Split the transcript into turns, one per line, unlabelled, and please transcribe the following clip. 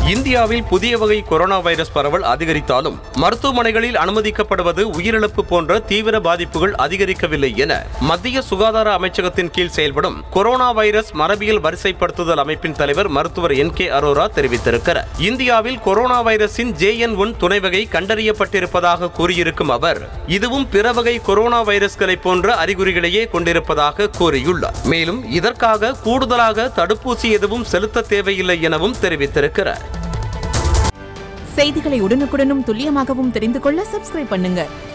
இந்தியாவில் புதிய வகை கொரோனா வைரஸ் பரவல் அதிகரித்தாலும் மருத்துவமனைகளில் அனுமதிக்கப்படுவது உயிரிழப்பு போன்ற தீவிர பாதிப்புகள் அதிகரிக்கவில்லை என மத்திய சுகாதார அமைச்சகத்தின் கீழ் செயல்படும் கொரோனா வைரஸ் மரபியல் வரிசைப்படுத்துதல் அமைப்பின் தலைவர் மருத்துவர் என் கே அரோரா தெரிவித்திருக்கிறார் இந்தியாவில் கொரோனா வைரஸின் ஜே என் ஒன் துணை வகை கண்டறியப்பட்டிருப்பதாக கூறியிருக்கும் அவர் இதுவும் பிற வகை கொரோனா வைரஸ்களை போன்ற அறிகுறிகளையே கொண்டிருப்பதாக கூறியுள்ளார் மேலும் இதற்காக கூடுதலாக தடுப்பூசி எதுவும் செலுத்த தேவையில்லை எனவும் தெரிவித்திருக்கிறார்
செய்திகளை உடனுக்குடனும் துல்லியமாகவும் தெரிந்து கொள்ள சப்ஸ்கிரைப் பண்ணுங்க